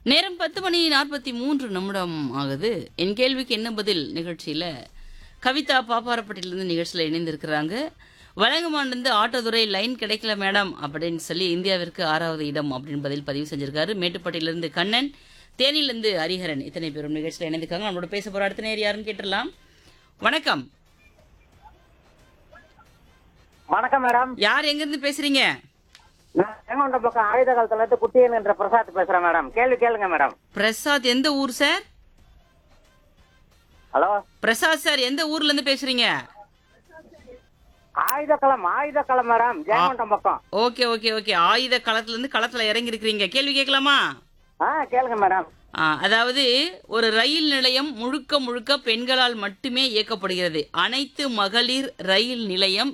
நேரம் பத்து மணி நாற்பத்தி மூன்று நிமிடம் ஆகுது என் கேள்விக்கு என்ன பதில் நிகழ்ச்சியில கவிதா பாப்பாரப்பட்டியிலிருந்து நிகழ்ச்சியில் இணைந்திருக்கிறாங்க வழங்கமாண்டிருந்து ஆட்டோதுறை லைன் கிடைக்கல மேடம் அப்படின்னு சொல்லி இந்தியாவிற்கு ஆறாவது இடம் அப்படின்னு பதில் பதிவு செஞ்சிருக்காரு மேட்டுப்பட்டியிலிருந்து கண்ணன் தேனியிலிருந்து ஹரிஹரன் இத்தனை பேரும் நிகழ்ச்சியில் இணைந்திருக்காங்க நம்மளோட பேச போற அடுத்த நேர் யாருன்னு கேட்டுடலாம் வணக்கம் வணக்கம் மேடம் யார் எங்கிருந்து பேசுறீங்க நான் செங்கோண்ட பக்கம் ஆயுத காலத்துல இருந்து குட்டியன் என்ற பிரசாத் பேசுறேன் மேடம் கேள்வி கேளுங்க மேடம் பிரசாத் எந்த ஊர் சார் ஹலோ பிரசாத் சார் எந்த ஊர்ல இருந்து பேசுறீங்க ஆயுத களம் ஆயுத களம் மேடம் ஜெயங்கொண்டம் பக்கம் ஓகே ஓகே ஓகே ஆயுத களத்துல இருந்து களத்துல இறங்கி இருக்கிறீங்க கேள்வி கேட்கலாமா ஆ கேளுங்க மேடம் ஆ, அதாவது ஒரு ரயில் நிலையம் முழுக்க முழுக்க பெண்களால் மட்டுமே இயக்கப்படுகிறது அனைத்து மகளிர் ரயில் நிலையம்